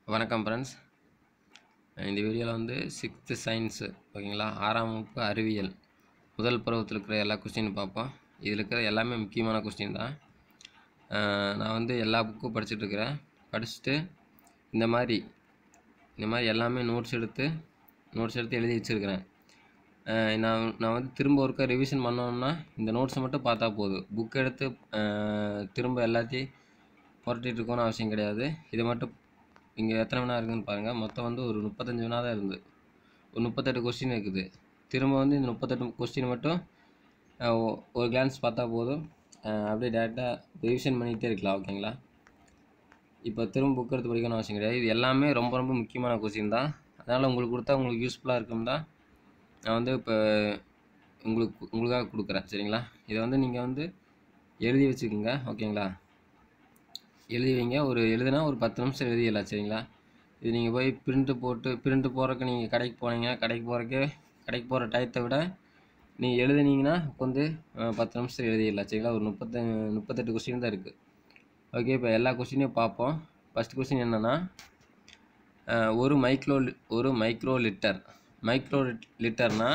வணக்கம் ஃப்ரெண்ட்ஸ் இந்த வீடியோவில் வந்து சிக்ஸ்த்து சயின்ஸு ஓகேங்களா ஆறாம் வகுப்பு அறிவியல் முதல் பருவத்தில் இருக்கிற எல்லா கொஸ்டினும் பார்ப்போம் இதில் இருக்கிற எல்லாமே முக்கியமான கொஸ்டின் தான் அஹ் நான் வந்து எல்லா புக்கும் படிச்சுட்டு இருக்கிறேன் படிச்சுட்டு இந்த மாதிரி இந்த மாதிரி எல்லாமே நோட்ஸ் எடுத்து நோட்ஸ் எடுத்து எழுதி வச்சுருக்கிறேன் நான் நான் வந்து திரும்ப ஒருக்கா ரிவிஷன் பண்ணோம்னா இந்த நோட்ஸை மட்டும் பார்த்தா போதும் புக் எடுத்து அஹ் திரும்ப எல்லாத்தையும் புரட்டிட்டு இருக்கணும்னு அவசியம் கிடையாது இதை மட்டும் இங்கே எத்தனை வினா இருக்குதுன்னு பாருங்கள் மொத்தம் வந்து ஒரு முப்பத்தஞ்சு வினா தான் இருந்து ஒரு முப்பத்தெட்டு கொஸ்டின் இருக்குது திரும்ப வந்து இந்த முப்பத்தெட்டு கொஸ்டின் மட்டும் அஹ், ஒ- ஒரு கிளான்ஸ் பார்த்தா போதும் அஹ், அப்படியே டேரெக்டாக ரிவிஷன் பண்ணிகிட்டே இருக்கலாம் ஓகேங்களா இப்போ திரும்ப புக் எடுத்து படிக்கணும் அவசியம் கிடையாது இது எல்லாமே ரொம்ப ரொம்ப முக்கியமான கொஸ்டின் தான் அதனால் உங்களுக்கு கொடுத்தா உங்களுக்கு யூஸ்ஃபுல்லாக இருக்கும் தான் நான் வந்து இப்போ உங்களுக்கு உங்களுக்காக கொடுக்குறேன் சரிங்களா இதை வந்து நீங்கள் வந்து எழுதி வச்சுக்கோங்க ஓகேங்களா எழுதி வைங்க ஒரு எழுதுனா ஒரு பத்து நிமிஷம் எழுதிடலாம் சரிங்களா இது நீங்கள் போய் பிரிண்ட்டு போட்டு பிரிண்ட்டு போகிறக்கு நீங்கள் கடைக்கு போனீங்க கடைக்கு போகிறக்கு கடைக்கு போகிற டயத்தை விட நீங்கள் எழுதுனீங்கன்னா வந்து அஹ், பத்து நிமிஷம் எழுதிடலாம் சரிங்களா ஒரு முப்பத்த முப்பத்தெட்டு கொஸ்டின் தான் இருக்குது ஓகே இப்போ எல்லா கொஸ்டினையும் பார்ப்போம் ஃபஸ்ட் கொஸ்டின் என்னென்னா ஒரு மைக்ரோ ஒரு மைக்ரோ லிட்டர் மைக்ரோ லிட்டர்னா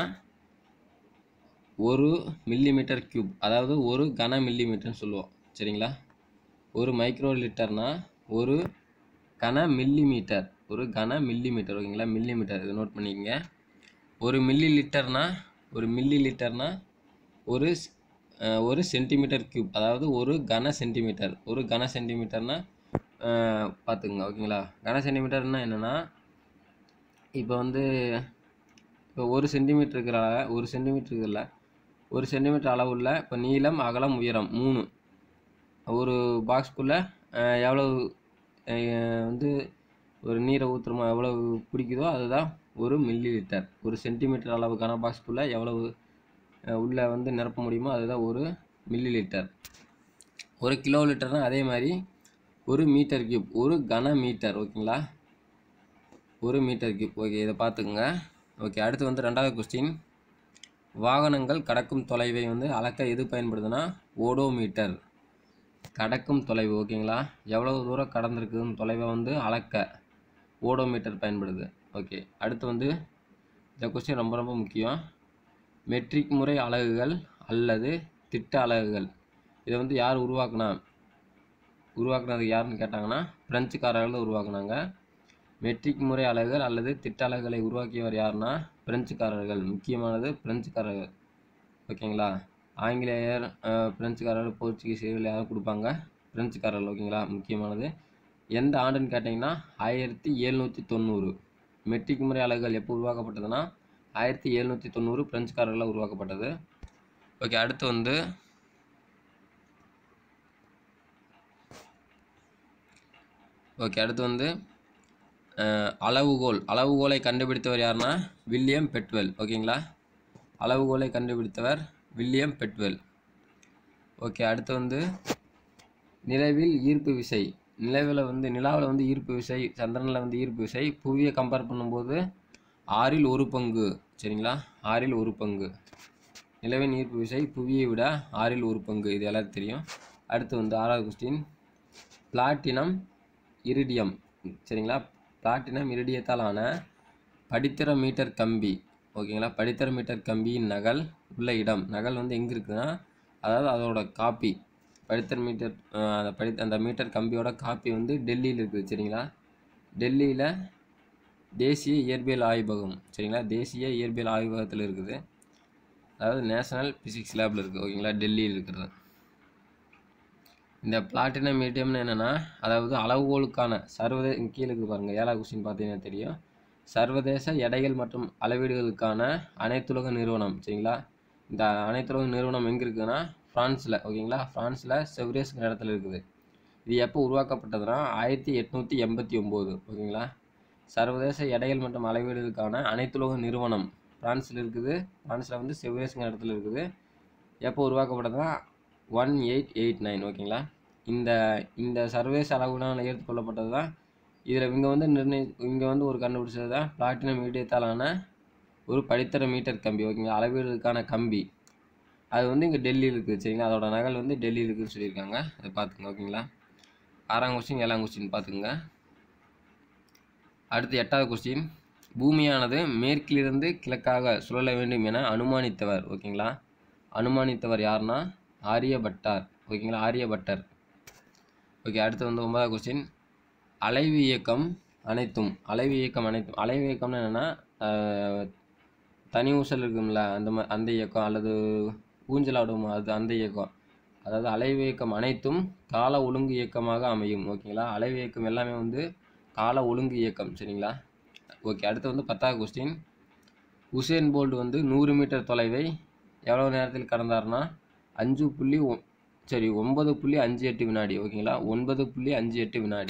ஒரு மில்லிமீட்டர் கியூப் அதாவது ஒரு கன மில்லிமீட்டர்னு சொல்லுவோம் சரிங்களா ஒரு மைக்ரோ லிட்டர்னா ஒரு கன மில்லிமீட்டர் ஒரு கன மில்லிமீட்டர் ஓகேங்களா மில்லிமீட்டர் இதை நோட் பண்ணிக்கங்க ஒரு மில்லி லிட்டர்னா ஒரு மில்லி லிட்டர்னா ஒரு ஸ்- அஹ், ஒரு சென்டிமீட்டர் கியூப் அதாவது ஒரு கன சென்டிமீட்டர் ஒரு கன சென்டிமீட்டர்னா அஹ், பார்த்துக்குங்க ஓகேங்களா கன சென்டிமீட்டர்னா என்னென்னா இப்போ வந்து இப்போ ஒரு சென்டிமீட்டர் இருக்கிற ஒரு சென்டிமீட்டர் இருக்குல்ல ஒரு சென்டிமீட்டர் அளவுள்ள இப்போ நீளம் அகலம் உயரம் மூணு ஒரு பாக்ஸ்க்குள்ளே எவ்வளவு அஹ், வந்து ஒரு நீரை ஊற்றுறமோ எவ்வளவு பிடிக்குதோ அதுதான் ஒரு மில்லி லிட்டர் ஒரு சென்டிமீட்டர் அளவுக்கான பாக்ஸ்க்குள்ளே எவ்வளவு அஹ், உள்ள வந்து நிரப்ப முடியுமோ அதுதான் ஒரு மில்லி லிட்டர் ஒரு கிலோ லிட்டர்னா அதே மாதிரி ஒரு மீட்டர் கியூப் ஒரு கன மீட்டர் ஓகேங்களா ஒரு மீட்டர் கியூப் ஓகே இதை பார்த்துக்குங்க ஓகே அடுத்து வந்து ரெண்டாவது கொஸ்டின் வாகனங்கள் கடக்கும் தொலைவை வந்து அளக்க எது பயன்படுதுன்னா ஓடோமீட்டர் கடக்கும் தொலைவு ஓகேங்களா எவ்வளவு தூரம் கடந்திருக்குதுன்னு தொலைவை வந்து அளக்க ஓடோமீட்டர் பயன்படுது ஓகே அடுத்து வந்து இந்த கொஸ்டின் ரொம்ப ரொம்ப முக்கியம் மெட்ரிக் முறை அலகுகள் அல்லது திட்ட அலகுகள் இதை வந்து யார் உருவாக்குனா உருவாக்குனது யாருன்னு கேட்டாங்கன்னா பிரெஞ்சுக்காரர்கள் தான் உருவாக்குனாங்க மெட்ரிக் முறை அலகுகள் அல்லது திட்ட அலகுகளை உருவாக்கியவர் யாருன்னா பிரெஞ்சுக்காரர்கள் முக்கியமானது பிரெஞ்சுக்காரர்கள் ஓகேங்களா ஆங்கிலேயர் அஹ், பிரெஞ்சுக்காரர்கள் போர்ச்சுகீசியர்கள் யாரும் கொடுப்பாங்க பிரெஞ்சுக்காரர்கள் ஓகேங்களா முக்கியமானது எந்த ஆண்டுன்னு கேட்டிங்கன்னா ஆயிரத்தி எழுநூற்றி தொண்ணூறு மெட்ரிக் முறை அலகுகள் எப்போ உருவாக்கப்பட்டதுன்னா ஆயிரத்தி எழுநூற்றி தொண்ணூறு பிரெஞ்சுக்காரர்களால் உருவாக்கப்பட்டது ஓகே அடுத்து வந்து ஓகே அடுத்து வந்து அஹ், அளவுகோல் அளவுகோலை கண்டுபிடித்தவர் யாருன்னா வில்லியம் பெட்வெல் ஓகேங்களா அளவுகோலை கண்டுபிடித்தவர் வில்லியம் பெட்வெல் ஓகே அடுத்து வந்து நிலவில் ஈர்ப்பு விசை நிலவில் வந்து நிலாவில் வந்து ஈர்ப்பு விசை சந்திரனில் வந்து ஈர்ப்பு விசை புவியை கம்பேர் பண்ணும்போது ஆறில் ஒரு பங்கு சரிங்களா ஆறில் ஒரு பங்கு நிலவின் ஈர்ப்பு விசை புவியை விட ஆறில் ஒரு பங்கு இது எல்லாருக்கும் தெரியும் அடுத்து வந்து ஆறாவது கொஸ்டின் பிளாட்டினம் இரிடியம் சரிங்களா பிளாட்டினம் இரிடியத்தால் ஆன படித்திர மீட்டர் கம்பி ஓகேங்களா படித்திர மீட்டர் கம்பியின் நகல் உள்ள இடம் நகல் வந்து எங்கே இருக்குதுன்னா அதாவது அதோட காப்பி படித்திர மீட்டர் அஹ், அந்த படி அந்த மீட்டர் கம்பியோட காப்பி வந்து டெல்லியில் இருக்குது சரிங்களா டெல்லியில் தேசிய இயற்பியல் ஆய்வகம் சரிங்களா தேசிய இயற்பியல் ஆய்வகத்தில் இருக்குது அதாவது நேஷனல் பிசிக்ஸ் லேபில் இருக்குது ஓகேங்களா டெல்லியில் இருக்கிறது இந்த பிளாட்டினம் மீடியம்னு என்னென்னா அதாவது அளவுகோலுக்கான சர்வதே இங்க கீழே இருக்குது பாருங்கள் ஏழாவது கொஸ்டின் பார்த்தீங்கன்னா தெரியும் சர்வதேச எடைகள் மற்றும் அளவீடுகளுக்கான அனைத்துலக நிறுவனம் சரிங்களா இந்த அனைத்துலக நிறுவனம் எங்கே இருக்குதுன்னா ஃப்ரான்ஸில் ஓகேங்களா ஃப்ரான்ஸில் செவ்ரேஸ்ங்கிற இடத்துல இருக்குது இது எப்போ உருவாக்கப்பட்டதுன்னா ஆயிரத்தி எட்நூற்றி எண்பத்தி ஒம்பது ஓகேங்களா சர்வதேச எடைகள் மற்றும் அளவீடுகளுக்கான அனைத்துலக நிறுவனம் ஃப்ரான்ஸில் இருக்குது ஃப்ரான்ஸில் வந்து செவ்ரேஸ்ங்கிற இடத்துல இருக்குது எப்போ உருவாக்கப்பட்டதுன்னா ஒன் எயிட் எயிட் நைன் ஓகேங்களா இந்த இந்த சர்வதேச அளவுகளால் ஏற்றுக்கொள்ளப்பட்டது தான் இதில் இங்கே வந்து நிர்ணய இங்கே வந்து ஒரு கண்டுபிடிச்சது தான் பிளாட்டினம் மீடியத்தாலான ஒரு படித்தர மீட்டர் கம்பி ஓகேங்களா அளவீடுக்கான கம்பி அது வந்து இங்கே டெல்லியில் இருக்குது சரிங்களா அதோட நகல் வந்து டெல்லியில் இருக்குதுன்னு சொல்லியிருக்காங்க அதை பார்த்துங்க ஓகேங்களா ஆறாம் கொஸ்டின் ஏழாம் கொஸ்டின் பார்த்துங்க அடுத்து எட்டாவது கொஸ்டின் பூமியானது மேற்கிலிருந்து கிழக்காக சுழல வேண்டும் என அனுமானித்தவர் ஓகேங்களா அனுமானித்தவர் யாருன்னா ஆரியபட்டார் ஓகேங்களா ஆரியபட்டர் ஓகே அடுத்து வந்து ஒன்பதாவது கொஸ்டின் அலைவு இயக்கம் அனைத்தும் அலைவு இயக்கம் அனைத்தும் அலைவு இயக்கம்னு என்னென்னா தனி ஊசல் இருக்கும்ல அந்த மா அந்த இயக்கம் அல்லது ஊஞ்சலாடும் அது அந்த இயக்கம் அதாவது அலைவு இயக்கம் அனைத்தும் கால ஒழுங்கு இயக்கமாக அமையும் ஓகேங்களா அலைவு இயக்கம் எல்லாமே வந்து கால ஒழுங்கு இயக்கம் சரிங்களா ஓகே அடுத்து வந்து பத்தாவது கொஸ்டின் உசேன் போல்ட் வந்து நூறு மீட்டர் தொலைவை எவ்வளோ நேரத்தில் கடந்தார்னா அஞ்சு புள்ளி ஒ- சரி ஒன்பது புள்ளி அஞ்சு எட்டு வினாடி ஓகேங்களா ஒன்பது புள்ளி அஞ்சு எட்டு வினாடி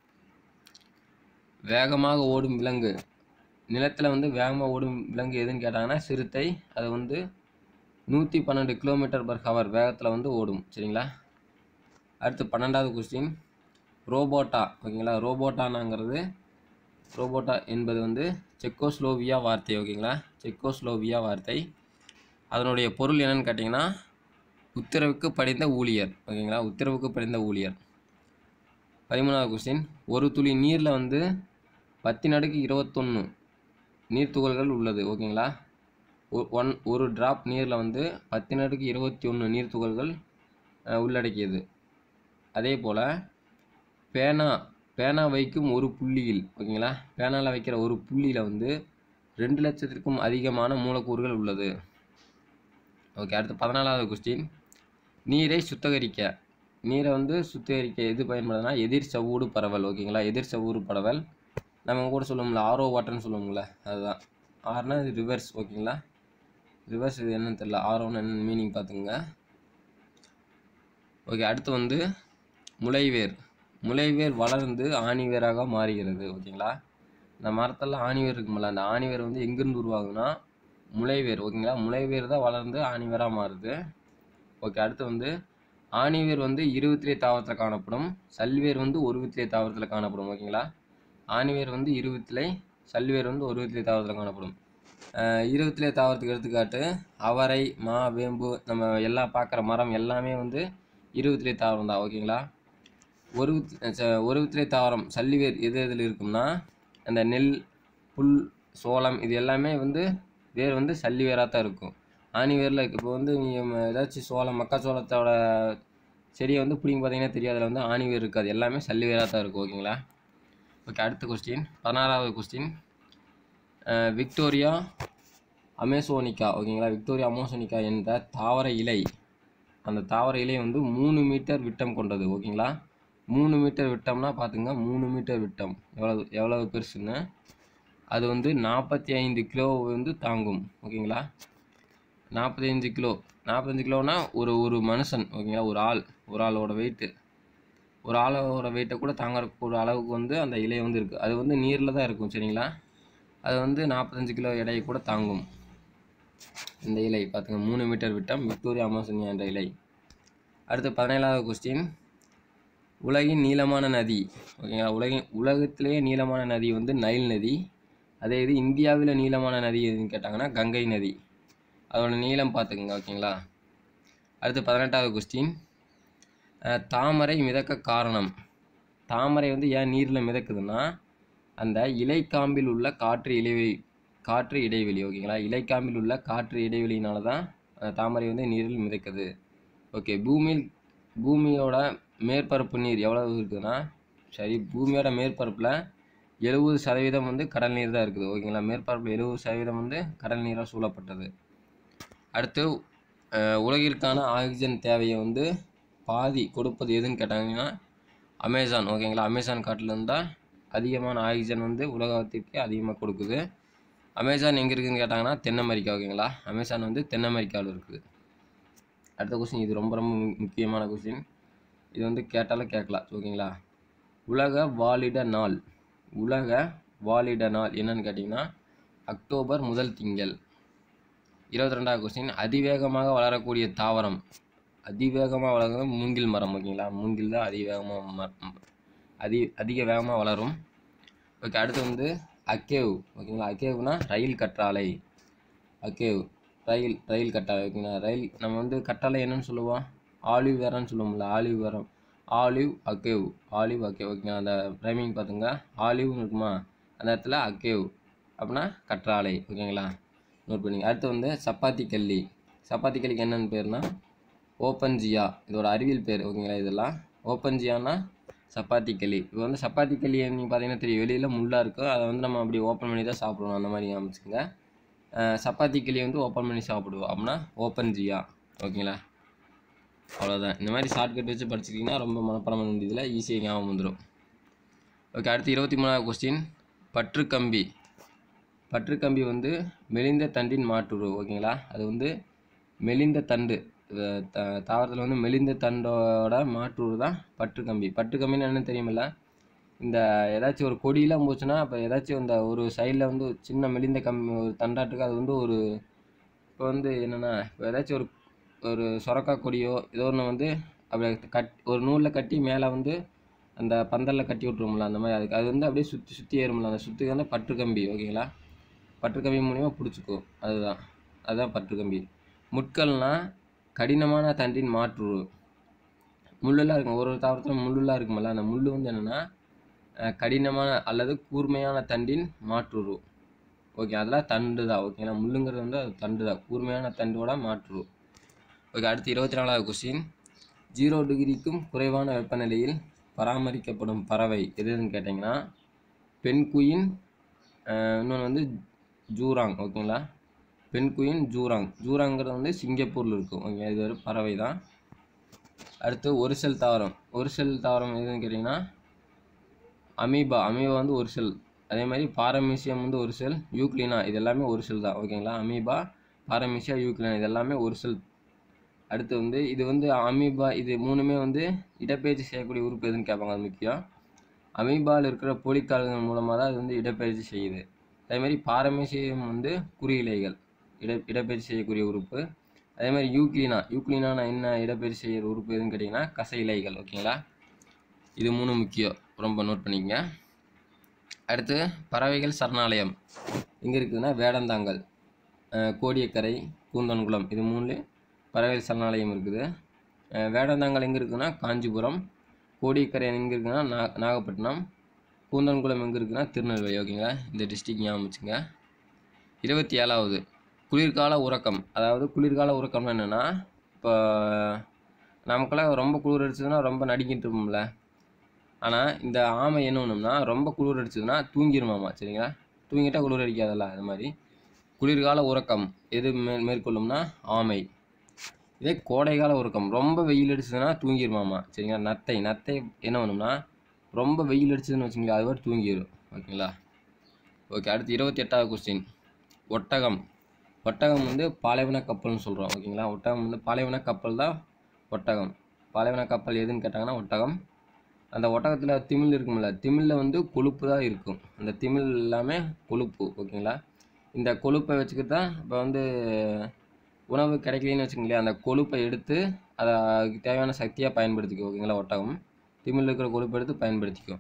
வேகமாக ஓடும் விலங்கு நிலத்தில் வந்து வேகமாக ஓடும் விலங்கு எதுன்னு கேட்டாங்கன்னா சிறுத்தை அது வந்து நூற்றி பன்னெண்டு கிலோமீட்டர் பர் ஹவர் வேகத்தில் வந்து ஓடும் சரிங்களா அடுத்து பன்னெண்டாவது கொஸ்டின் ரோபோட்டா ஓகேங்களா ரோபோட்டானாங்கிறது ரோபோட்டா என்பது வந்து செக்கோஸ்லோவியா வார்த்தை ஓகேங்களா செக்கோஸ்லோவியா வார்த்தை அதனுடைய பொருள் என்னன்னு கேட்டிங்கன்னா உத்தரவுக்கு படிந்த ஊழியர் ஓகேங்களா உத்தரவுக்கு படிந்த ஊழியர் பதிமூணாவது கொஸ்டின் ஒரு துளி நீரில் வந்து பத்தின் அடுக்கு இருபத்தொன்று நீர்த்துகள்கள் உள்ளது ஓகேங்களா ஒ- ஒன் ஒரு டிராப் நீரில் வந்து பத்தின் அடுக்கு இருபத்தி ஒன்று நீர்த்துகள்கள் அஹ், உள்ளடக்கியது அதே போல் பேனா பேனா வைக்கும் ஒரு புள்ளியில் ஓகேங்களா பேனாவில் வைக்கிற ஒரு புள்ளியில் வந்து ரெண்டு லட்சத்திற்கும் அதிகமான மூலக்கூறுகள் உள்ளது ஓகே அடுத்து பதினாலாவது கொஸ்டின் நீரை சுத்தகரிக்க நீரை வந்து சுத்திகரிக்க எது பயன்படுதுன்னா எதிர் சவ்வூடு பரவல் ஓகேங்களா எதிர் சவ்வூடு பரவல் நம்ம கூட சொல்லுவோம்ல ஆரோ வாட்டர்னு சொல்லுவோம்ல அதுதான் ஆறுனா இது ரிவர்ஸ் ஓகேங்களா ரிவர்ஸ் இது என்னன்னு தெரியல ஆரோன்னு என்ன மீனிங் பார்த்துங்க ஓகே அடுத்து வந்து முளைவேர் முளைவேர் வளர்ந்து ஆணிவேராக மாறுகிறது ஓகேங்களா இந்த மரத்தெல்லாம் ஆணிவேர் இருக்கும்ல அந்த ஆணிவேர் வந்து எங்கேருந்து உருவாகுதுன்னா முளைவேர் ஓகேங்களா முளைவேர் தான் வளர்ந்து ஆணிவேராக மாறுது ஓகே அடுத்து வந்து ஆணிவேர் வந்து இருபத்திலே தாவரத்தில் காணப்படும் சல்வேர் வந்து ஒரு வித்திலே தாவரத்தில் காணப்படும் ஓகேங்களா ஆணிவேர் வந்து இருபத்திலே சல்வேர் வந்து ஒரு வித்திலே தாவரத்தில் காணப்படும் அஹ் இருபத்திலே தாவரத்துக்கு எடுத்துக்காட்டு அவரை மா வேம்பு நம்ம எல்லாம் பார்க்குற மரம் எல்லாமே வந்து இருபத்திலே தாவரம் தான் ஓகேங்களா ஒரு வித்- ச- ஒரு வித்திலே தாவரம் சல்லிவேர் எது எதில் இருக்கும்னா அந்த நெல் புல் சோளம் இது எல்லாமே வந்து வேர் வந்து சல்லி வேராக தான் இருக்கும் ஆணி வேரில் இருக்குது இப்போ வந்து நீங்கள் ஏதாச்சும் சோளம் மக்காச்சோளத்தோட செடியை வந்து பிடிங்க பார்த்தீங்கன்னா தெரியும் அதில் வந்து ஆணி வேர் இருக்காது எல்லாமே சல்லி வேராக தான் இருக்கும் ஓகேங்களா ஓகே அடுத்த கொஸ்டின் பதினாறாவது கொஸ்டின் விக்டோரியா அமேசோனிக்கா ஓகேங்களா விக்டோரியா அமேசோனிக்கா என்ற தாவர இலை அந்த தாவர இலை வந்து மூணு மீட்டர் விட்டம் கொண்டது ஓகேங்களா மூணு மீட்டர் விட்டம்னா பார்த்துங்க மூணு மீட்டர் விட்டம் எவ்வளவு எவ்வளவு பெருசுன்னு அது வந்து நாற்பத்தி ஐந்து கிலோ வந்து தாங்கும் ஓகேங்களா நாற்பத்தஞ்சு கிலோ நாற்பத்தஞ்சு கிலோனா ஒரு ஒரு மனுஷன் ஓகேங்களா ஒரு ஆள் ஒரு ஆளோட வெயிட்டு ஒரு ஆளோட வெயிட்டை கூட தாங்கக்கூடிய அளவுக்கு வந்து அந்த இலை வந்து இருக்குது அது வந்து நீரில் தான் இருக்கும் சரிங்களா அது வந்து நாற்பத்தஞ்சு கிலோ எடையை கூட தாங்கும் இந்த இலை பார்த்துங்க மூணு மீட்டர் விட்டம் விக்டோரியா அமேசானியா என்ற இலை அடுத்து பதினேழாவது கொஸ்டின் உலகின் நீளமான நதி ஓகேங்களா உலகின் உலகத்திலேயே நீளமான நதி வந்து நைல் நதி அதே இது இந்தியாவில் நீளமான நதி எதுன்னு கேட்டாங்கன்னா கங்கை நதி அதோட நீளம் பார்த்துக்குங்க ஓகேங்களா அடுத்து பதினெட்டாவது கொஸ்டின் தாமரை மிதக்க காரணம் தாமரை வந்து ஏன் நீரில் மிதக்குதுன்னா அந்த இலைக்காம்பில் உள்ள காற்று இடைவெளி காற்று இடைவெளி ஓகேங்களா இலைக்காம்பில் உள்ள காற்று இடைவெளியினால தான் அந்த தாமரை வந்து நீரில் மிதக்குது ஓகே பூமியில் பூமியோட மேற்பரப்பு நீர் எவ்வளவு இருக்குதுன்னா சரி பூமியோட மேற்பரப்பில் எழுபது சதவீதம் வந்து கடல் நீர் தான் இருக்குது ஓகேங்களா மேற்பரப்பில் எழுபது சதவீதம் வந்து கடல் நீரால் சூழப்பட்டது அடுத்து அஹ், உலகிற்கான ஆக்சிஜன் தேவையை வந்து பாதி கொடுப்பது எதுன்னு கேட்டாங்கன்னா அமேசான் ஓகேங்களா அமேசான் காட்டிலேருந்து தான் அதிகமான ஆக்சிஜன் வந்து உலகத்திற்கு அதிகமாக கொடுக்குது அமேசான் எங்கே இருக்குதுன்னு கேட்டாங்கன்னா தென் அமெரிக்கா ஓகேங்களா அமேசான் வந்து தென் அமெரிக்காவில் இருக்குது அடுத்த கொஸ்டின் இது ரொம்ப ரொம்ப மு- முக்கியமான கொஸ்டின் இது வந்து கேட்டாலும் கேட்கலாம் ஓகேங்களா உலக வாலிட நாள் உலக வாலிட நாள் என்னன்னு கேட்டிங்கன்னா அக்டோபர் முதல் திங்கள் இருபத்தி ரெண்டாவது கொஸ்டின் அதிவேகமாக வளரக்கூடிய தாவரம் அதிவேகமாக வளர்கிறது மூங்கில் மரம் ஓகேங்களா மூங்கில் தான் அதிவேகமாக ம அதி அதிக வேகமாக வளரும் ஓகே அடுத்து வந்து அக்கேவ் ஓகேங்களா அக்கேவ்னா ரயில் கற்றாழை அக்கேவ் ரயில் ரயில் கட்டாழை ஓகேங்களா ரயில் நம்ம வந்து கட்டாழை என்னன்னு சொல்லுவோம் ஆலிவ் வேரன்னு சொல்லுவோம்ல ஆலிவ் வேரம் ஆலிவ் அக்கேவ் ஆலிவ் அக்கேவ் ஓகேங்களா அந்த ரைமிங் பார்த்துங்க ஆலிவ்னு இருக்குமா அந்த இடத்துல அக்கேவ் அப்படின்னா கற்றாழை ஓகேங்களா நோட் பண்ணிங்க அடுத்து வந்து சப்பாத்தி கல்லி சப்பாத்தி கல்லிக்கு என்னென்னு பேர்னா ஓப்பன் ஜியா இதோட அறிவியல் பேர் ஓகேங்களா இதெல்லாம் ஓப்பன் ஜியானா சப்பாத்தி களி இது வந்து சப்பாத்தி களி நீங்கள் பார்த்தீங்கன்னா தெரியும் வெளியில் முள்ளாக இருக்கும் அதை வந்து நம்ம அப்படி ஓப்பன் பண்ணி தான் சாப்பிடுவோம் அந்த மாதிரி அமைச்சுங்க சப்பாத்தி களி வந்து ஓப்பன் பண்ணி சாப்பிடுவோம் அப்படின்னா ஓப்பன் ஜியா ஓகேங்களா அவ்வளோதான் இந்த மாதிரி ஷார்ட்கட் வச்சு படிச்சிட்டிங்கன்னா ரொம்ப மனப்பாடம் பண்ண வேண்டியதில் ஈஸியாக ஞாபகம் வந்துடும் ஓகே அடுத்து இருபத்தி மூணாவது கொஸ்டின் பற்றுக்கம்பி பற்றுக்கம்பி வந்து மெலிந்த தண்டின் மாற்றுரு ஓகேங்களா அது வந்து மெலிந்த தண்டு அஹ் த தாவரத்தில் வந்து மெலிந்த தண்டோட மாற்றுரு தான் பற்றுக்கம்பி பற்றுக்கம்பின்னு என்னன்னு தெரியுமில்ல இந்த ஏதாச்சும் ஒரு கொடியெலாம் போச்சுன்னா இப்போ ஏதாச்சும் இந்த ஒரு சைடில் வந்து ஒரு சின்ன மெலிந்த கம்பி ஒரு தண்டாட்டுக்கு அது வந்து ஒரு இப்போ வந்து என்னென்னா இப்போ ஏதாச்சும் ஒரு ஒரு சொரக்காய் கொடியோ ஏதோ ஒன்று வந்து அப்படியே கட் ஒரு நூலில் கட்டி மேலே வந்து அந்த பந்தலில் கட்டி விட்ருவோம்ல அந்த மாதிரி அதுக்கு அது வந்து அப்படியே சுற்றி சுற்றி ஏறும்ல அந்த சுற்றி வந்து பற்றுக்கம்பி ஓகேங்களா பற்றுக்கம்பி மூலிமா பிடிச்சிக்கும் அதுதான் அதுதான் பற்றுக்கம்பி முட்கள்னா கடினமான தண்டின் மாற்று முள்ளெல்லாம் இருக்கும் ஒரு ஒரு தாவரத்தில் முள்ளுலாம் இருக்குமல்ல அந்த முள் வந்து என்னென்னா கடினமான அல்லது கூர்மையான தண்டின் மாற்றுரு ஓகே அதெல்லாம் தண்டு தான் ஓகேங்களா முள்ளுங்கிறது வந்து அது தண்டு தான் கூர்மையான தண்டோட மாற்று ஓகே அடுத்து இருபத்தி நாலாவது கொஸ்டின் ஜீரோ டிகிரிக்கும் குறைவான வெப்பநிலையில் பராமரிக்கப்படும் பறவை எதுன்னு கேட்டிங்கன்னா பெண்குயின் இன்னொன்று வந்து ஜூராங் ஓகேங்களா பெண்குயின் ஜூராங் ஜூராங்கிறது வந்து சிங்கப்பூரில் இருக்கும் ஓகே இது ஒரு பறவை தான் அடுத்து ஒரு செல் தாவரம் ஒரு செல் தாவரம் எதுன்னு கேட்டிங்கன்னா அமீபா அமீபா வந்து ஒரு செல் அதே மாதிரி பாரமீசியம் வந்து ஒரு செல் யூக்ளினா இது எல்லாமே ஒரு செல் தான் ஓகேங்களா அமீபா பாரமீசியா யூக்ளினா இது எல்லாமே ஒரு செல் அடுத்து வந்து இது வந்து அமீபா இது மூணுமே வந்து இடப்பெயர்ச்சி செய்யக்கூடிய உறுப்பு எதுன்னு கேட்பாங்க அது முக்கியம் அமீபாவில் இருக்கிற போலிக்கால்கள் மூலமாக தான் இது வந்து இடப்பெயர்ச்சி செய்யுது அதே மாதிரி பாரமீசியம் வந்து குறியிலைகள் இட இடப்பெயர்ச்சி செய்யக்கூடிய உறுப்பு அதே மாதிரி யூக்ளினா யூக்ளினா என்ன இடப்பெயர்ச்சி செய்கிற உறுப்பு எதுன்னு கேட்டிங்கன்னா கசை இலைகள் ஓகேங்களா இது மூணு முக்கியம் ரொம்ப நோட் பண்ணிக்கங்க அடுத்து பறவைகள் சரணாலயம் எங்கே இருக்குதுன்னா வேடந்தாங்கல் அஹ் கோடியக்கரை கூந்தன்குளம் இது மூணுலேயும் பறவைகள் சரணாலயம் இருக்குது அஹ் வேடந்தாங்கல் எங்கே இருக்குதுன்னா காஞ்சிபுரம் கோடியக்கரை எங்கே இருக்குதுன்னா நா நாகப்பட்டினம் கூந்தன்குளம் எங்கே இருக்குதுன்னா திருநெல்வேலி ஓகேங்களா இந்த டிஸ்ட்ரிக் ஞாபகம் வச்சுங்க இருபத்தி ஏழாவது குளிர்கால உறக்கம் அதாவது குளிர்கால உறக்கம்னா என்னென்னா இப்போ நமக்கெல்லாம் ரொம்ப குளிர் அடிச்சதுன்னா ரொம்ப நடுங்கிட்டு இருப்போம்ல ஆனால் இந்த ஆமை என்ன பண்ணும்னா ரொம்ப குளிர் அடிச்சதுன்னா தூங்கிருமாமா சரிங்களா தூங்கிட்டா குளிர் அடிக்காதல்ல அது மாதிரி குளிர்கால உறக்கம் எது மே மேற்கொள்ளும்னா ஆமை இதே கோடைகால உறக்கம் ரொம்ப வெயில் அடிச்சதுன்னா தூங்கிருமாமா சரிங்களா நத்தை நத்தை என்ன பண்ணும்னா ரொம்ப வெயில் அடிச்சதுன்னு வச்சுங்களேன் அது மாதிரி தூங்கிடும் ஓகேங்களா ஓகே அடுத்து இருபத்தி எட்டாவது கொஸ்டின் ஒட்டகம் ஒட்டகம் வந்து பாலைவன கப்பல்னு சொல்கிறோம் ஓகேங்களா ஒட்டகம் வந்து பாலைவன கப்பல் தான் ஒட்டகம் பாலைவன கப்பல் எதுன்னு கேட்டாங்கன்னா ஒட்டகம் அந்த ஒட்டகத்தில் திமில் இருக்கும்ல திமிலில் வந்து கொழுப்பு தான் இருக்கும் அந்த திமில் எல்லாமே கொழுப்பு ஓகேங்களா இந்த கொழுப்பை வச்சுக்கிட்டு தான் இப்போ வந்து உணவு கிடைக்கலன்னு வச்சுக்கோங்களேன் அந்த கொழுப்பை எடுத்து அதை அதுக்கு தேவையான சக்தியாக பயன்படுத்திக்கும் ஓகேங்களா ஒட்டகம் திமில் இருக்கிற கொழுப்பை எடுத்து பயன்படுத்திக்கும்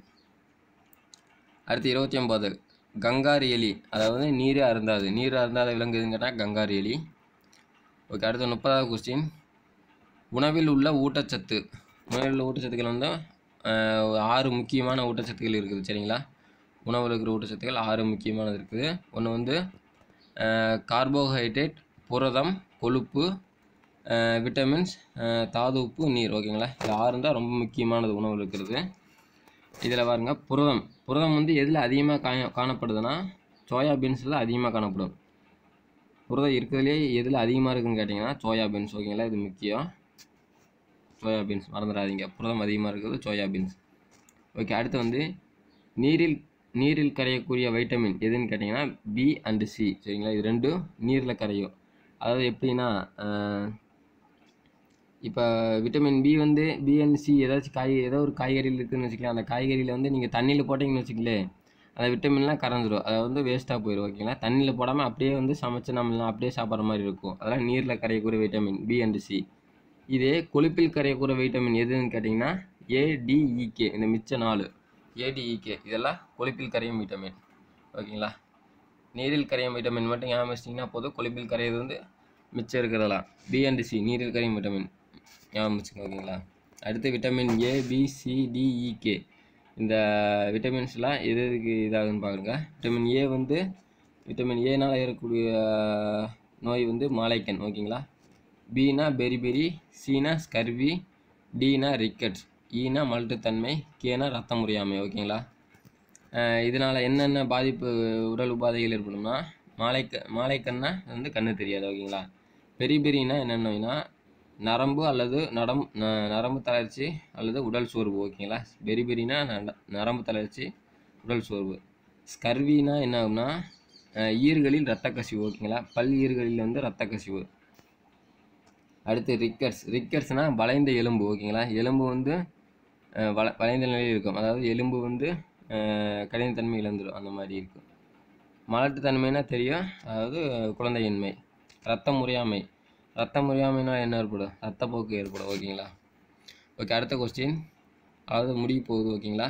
அடுத்து இருபத்தி ஒம்பது கங்காரு எலி அதாவது நீரே அருந்தாது நீர் அருந்தாத விலங்கு எதுன்னு கேட்டால் கங்காரு எலி ஓகே அடுத்து முப்பதாவது கொஸ்டின் உணவில் உள்ள ஊட்டச்சத்து உணவில் உள்ள ஊட்டச்சத்துக்கள் வந்து ஆஹ், ஒரு ஆறு முக்கியமான ஊட்டச்சத்துக்கள் இருக்குது சரிங்களா உணவில் இருக்கிற ஊட்டச்சத்துக்கள் ஆறு முக்கியமானது இருக்குது ஒன்று வந்து கார்போஹைட்ரேட் புரதம் கொழுப்பு ஆஹ், விட்டமின்ஸ் ஆஹ், தாது உப்பு நீர் ஓகேங்களா இது ஆறு தான் ரொம்ப முக்கியமானது உணவில் இருக்கிறது இதில் பாருங்க புரதம் புரதம் வந்து எதில் அதிகமாக காண காணப்படுதுன்னா சோயா பீன்ஸில் அதிகமாக காணப்படும் புரதம் இருக்கிறதுலே எதில் அதிகமாக இருக்குன்னு கேட்டிங்கன்னா சோயா பீன்ஸ் ஓகேங்களா இது முக்கியம் சோயா பீன்ஸ் மறந்துடாதீங்க புரதம் அதிகமாக இருக்கிறது சோயா பீன்ஸ் ஓகே அடுத்து வந்து நீரில் நீரில் கரையக்கூடிய வைட்டமின் எதுன்னு கேட்டிங்கன்னா பி அண்டு சி சரிங்களா இது ரெண்டும் நீரில் கரையும் அதாவது எப்படின்னா இப்போ விட்டமின் பி வந்து பி அண்ட் சி ஏதாச்சும் காய் ஏதோ ஒரு காய்கறியில் இருக்குதுன்னு வச்சுக்கலாம் அந்த காய்கறியில் வந்து நீங்கள் தண்ணியில் போட்டிங்கன்னு வச்சுக்கங்களேன் அந்த விட்டமின்லாம் கரைஞ்சிரும் அது வந்து வேஸ்ட்டாக போயிடும் ஓகேங்களா தண்ணியில் போடாமல் அப்படியே வந்து சமைச்சு நம்ம அப்படியே சாப்பிட்ற மாதிரி இருக்கும் அதெல்லாம் நீரில் கரையக்கூடிய வைட்டமின் பி அண்ட் சி இதே கொழுப்பில் கரையக்கூடிய வைட்டமின் எதுன்னு கேட்டிங்கன்னா ஏடிஇகே இந்த மிச்ச நாலு ஏடிஇகே இதெல்லாம் கொழுப்பில் கரையும் வைட்டமின் ஓகேங்களா நீரில் கரையும் வைட்டமின் மட்டும் ஞாபகம் வச்சிட்டிங்கன்னா போதும் கொழுப்பில் கரையிறது வந்து மிச்சம் இருக்கிறதெல்லாம் பி அண்ட் சி நீரில் கரையும் வைட்டமின் ஞாபகம் வச்சுக்கோங்க ஓகேங்களா அடுத்து vitamin A B C D E K இந்த விட்டமின்ஸ்லாம் எது எதுக்கு இதாகுதுன்னு பாருங்க விட்டமின் ஏ வந்து விட்டமின் ஏனால் ஏறக்கூடிய நோய் வந்து மாலைக்கன் ஓகேங்களா பினா பெரி பெரி சினா ஸ்கர்வி டினா ரிக்கெட்ஸ் ஈனா மலட்டுத்தன்மை கேனா ரத்தம் முறியாமை ஓகேங்களா இதனால் என்னென்ன பாதிப்பு உடல் உபாதைகள் ஏற்படும்னா மாலைக்க மாலைக்கண்ணா வந்து கண்ணு தெரியாது ஓகேங்களா பெரிய பெரியனா என்ன நோய்னா நரம்பு அல்லது நடம் ந- நரம்பு தளர்ச்சி அல்லது உடல் சோர்வு ஓகேங்களா பெரி பெரினா நட- நரம்பு தளர்ச்சி உடல் சோர்வு ஸ்கர்வினா என்ன ஆகும்னா அஹ், ஈறுகளில் இரத்த கசிவு ஓகேங்களா பல் ஈறுகளில் வந்து இரத்த கசிவு அடுத்து ரிக்கர்ஸ் ரிக்கர்ஸ்னால் வளைந்த எலும்பு ஓகேங்களா எலும்பு வந்து அஹ், வள வளைந்த நிலையில் இருக்கும் அதாவது எலும்பு வந்து அஹ், கடினத்தன்மை இழந்துடும் அந்த மாதிரி இருக்கும் மலட்டுத்தன்மைனா தெரியும் அதாவது குழந்தையின்மை ரத்தம் முறியாமை ரத்தம் முறியாமைனா என்ன ஏற்படும் ரத்தப்போக்கு ஏற்படும் ஓகேங்களா ஓகே அடுத்த கொஸ்டின் அதாவது முடிய போகுது ஓகேங்களா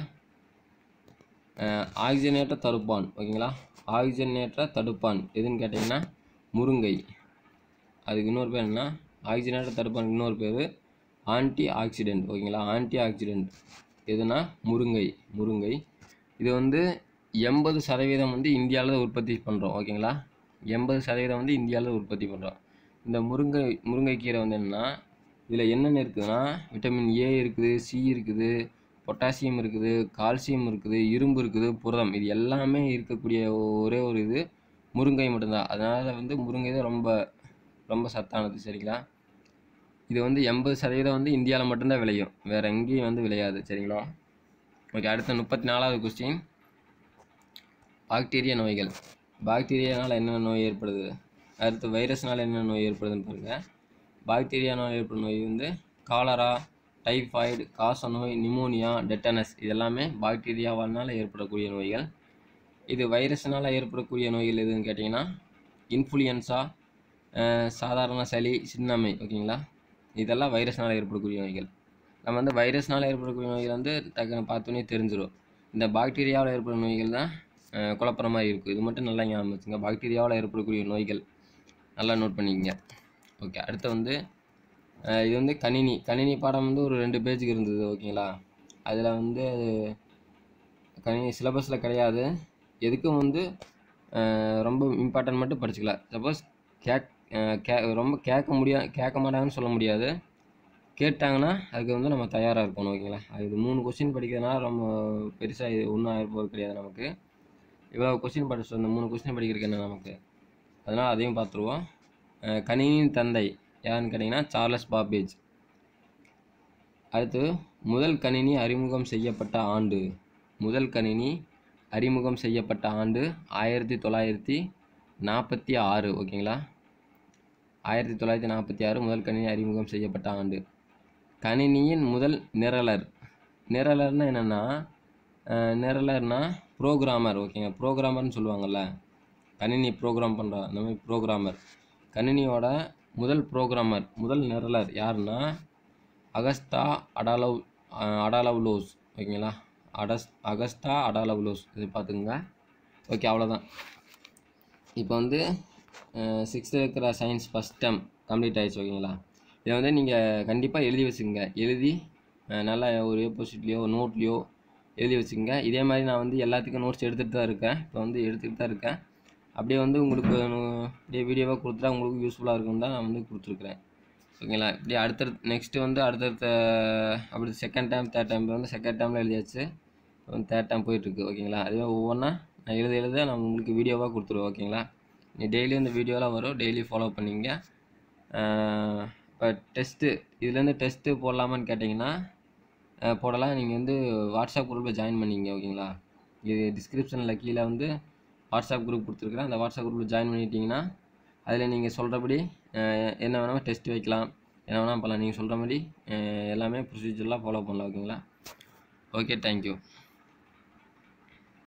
அஹ், ஆக்சிஜனேற்ற தடுப்பான் ஓகேங்களா ஆக்சிஜனேற்ற தடுப்பான் எதுன்னு கேட்டிங்கன்னா முருங்கை அதுக்கு இன்னொரு பேர் என்ன ஆக்சிஜனேற்ற தடுப்பான் இன்னொரு பேர் ஆன்டி ஆக்சிடென்ட் ஓகேங்களா ஆன்டி ஆக்சிடென்ட் எதுனா முருங்கை முருங்கை இது வந்து எண்பது சதவீதம் வந்து இந்தியாவில் உற்பத்தி பண்ணுறோம் ஓகேங்களா எண்பது சதவீதம் வந்து இந்தியாவில் உற்பத்தி பண்ணுறோம் இந்த முருங்கை முருங்கைக்கீரை வந்து என்னென்னா இதில் என்னென்ன இருக்குதுன்னா விட்டமின் ஏ இருக்குது சி இருக்குது பொட்டாசியம் இருக்குது கால்சியம் இருக்குது இரும்பு இருக்குது புரதம் இது எல்லாமே இருக்கக்கூடிய ஒரே ஒரு இது முருங்கை மட்டும்தான் அதனால் வந்து முருங்கை தான் ரொம்ப ரொம்ப சத்தானது சரிங்களா இது வந்து எண்பது சதவீதம் வந்து இந்தியாவில் மட்டும்தான் விளையும் வேறு எங்கேயும் வந்து விளையாது சரிங்களா ஓகே அடுத்த முப்பத்தி நாலாவது கொஸ்டின் பாக்டீரியா நோய்கள் பாக்டீரியானால் என்ன நோய் ஏற்படுது அடுத்து வைரஸ்னால் என்ன நோய் ஏற்படுதுன்னு பாருங்கள் பாக்டீரியானால் ஏற்படும் நோய் வந்து காலரா டைஃபாய்டு காச நோய் நிமோனியா டெட்டனஸ் இதெல்லாமே பாக்டீரியாவால் ஏற்படக்கூடிய நோய்கள் இது வைரஸ்னால் ஏற்படக்கூடிய நோய்கள் எதுன்னு கேட்டிங்கன்னா இன்ஃப்ளூயன்ஸா சாதாரண சளி சின்னம்மை ஓகேங்களா இதெல்லாம் வைரஸ்னால் ஏற்படக்கூடிய நோய்கள் நம்ம வந்து வைரஸ்னால் ஏற்படக்கூடிய நோய்கள் வந்து டக்குன்னு பார்த்தோன்னே தெரிஞ்சிடும் இந்த பாக்டீரியாவில் ஏற்படும் நோய்கள் தான் அஹ், குழப்புற மாதிரி இருக்கும் இது மட்டும் நல்லா ஞாபகம் வச்சுங்க பாக்டீரியாவில் ஏற்படக்கூடிய நோய்கள் நல்லா நோட் பண்ணிக்கங்க ஓகே அடுத்து வந்து அஹ், இது வந்து கணினி கணினி பாடம் வந்து ஒரு ரெண்டு பேஜுக்கு இருந்தது ஓகேங்களா அதில் வந்து கணினி சிலபஸில் கிடையாது எதுக்கும் வந்து அஹ், ரொம்ப இம்பார்ட்டன்ட் மட்டும் படிச்சுக்கலாம் சப்போஸ் கேக் அஹ், கே ரொம்ப கேட்க முடியா கேட்க மாட்டாங்கன்னு சொல்ல முடியாது கேட்டாங்கன்னா அதுக்கு வந்து நம்ம தயாராக இருக்கணும் ஓகேங்களா அது இது மூணு கொஸ்டின் படிக்கிறதுனால ரொம்ப பெருசாக இது ஒன்றும் ஆகிருப்பது கிடையாது நமக்கு இவ்வளோ கொஸ்டின் படிச்சு அந்த மூணு கொஸ்டின் படிக்கிறதுக்கு என்ன நமக்கு அதனால் அதையும் பார்த்துருவோம் அஹ், கணினியின் தந்தை யாருன்னு கேட்டிங்கன்னா சார்லஸ் பாப்பேஜ் அடுத்து முதல் கணினி அறிமுகம் செய்யப்பட்ட ஆண்டு முதல் கணினி அறிமுகம் செய்யப்பட்ட ஆண்டு ஆயிரத்தி தொள்ளாயிரத்தி நாற்பத்தி ஆறு ஓகேங்களா ஆயிரத்தி தொள்ளாயிரத்தி நாற்பத்தி ஆறு முதல் கணினி அறிமுகம் செய்யப்பட்ட ஆண்டு கணினியின் முதல் நிரலர் நிரலர்னா என்னென்னா நிரலர்னா ப்ரோக்ராமர் ஓகேங்க ப்ரோக்ராமர்னு சொல்லுவாங்கள்ல கணினி ப்ரோக்ராம் பண்ணுற அந்த மாதிரி ப்ரோக்ராமர் கணினியோட முதல் ப்ரோக்ராமர் முதல் நிரலர் யாருன்னா அகஸ்தா அடாலவ் அஹ் அடாலவ்லோஸ் ஓகேங்களா அடஸ் அகஸ்தா அடாலவ்லோஸ் இது பார்த்துக்குங்க ஓகே அவ்வளோதான் இப்போ வந்து சிக்ஸ்த்தில் இருக்கிற சயின்ஸ் ஃபஸ்ட் டேம் கம்ப்ளீட் ஆயிடுச்சு ஓகேங்களா இதை வந்து நீங்கள் கண்டிப்பாக எழுதி வச்சுக்கோங்க எழுதி அஹ், நல்லா ஒரு ஏப்போசிட்லேயோ நோட்லேயோ எழுதி வச்சுக்கோங்க இதே மாதிரி நான் வந்து எல்லாத்துக்கும் நோட்ஸ் எடுத்துகிட்டு தான் இருக்கேன் இப்போ வந்து எடுத்துகிட்டு தான் இருக்கேன் அப்படியே வந்து உங்களுக்கு நு- அப்படியே வீடியோவாக கொடுத்துட்டா உங்களுக்கு யூஸ்ஃபுல்லாக இருக்கும் தான் நான் வந்து கொடுத்துருக்குறேன் ஓகேங்களா இப்படி அடுத்தடுத்து நெக்ஸ்ட்டு வந்து அடுத்தடுத்த அப்படி செகண்ட் டைம் தேர்ட் டைம் வந்து செகண்ட் டைமில் எழுதியாச்சு வந்து தேர்ட் டைம் போயிட்டுருக்கு ஓகேங்களா அதுவே ஒவ்வொன்றா நான் எழுத எழுத நான் உங்களுக்கு வீடியோவாக கொடுத்துருவேன் ஓகேங்களா நீ டெய்லி இந்த வீடியோலாம் வரும் டெய்லி ஃபாலோ பண்ணிங்க இப்போ டெஸ்ட்டு இதுலேருந்து டெஸ்ட்டு போடலாமான்னு கேட்டிங்கன்னா அஹ் போடலாம் நீங்கள் வந்து வாட்ஸ்அப் குரூப்பில் ஜாயின் பண்ணிங்க ஓகேங்களா இது டிஸ்கிரிப்ஷனில் கீழே வந்து வாட்ஸ்அப் குரூப் கொடுத்துருக்குறேன் அந்த வாட்ஸ்அப் குரூப்பில் ஜாயின் பண்ணிட்டீங்கன்னா அதில் நீங்கள் சொல்கிறபடி என்ன வேணால் டெஸ்ட் வைக்கலாம் என்ன வேணால் பண்ணலாம் நீங்கள் சொல்கிற மாதிரி அஹ் எல்லாமே ப்ரொசீஜர்லாம் ஃபாலோ பண்ணலாம் ஓகேங்களா ஓகே தேங்க்யூ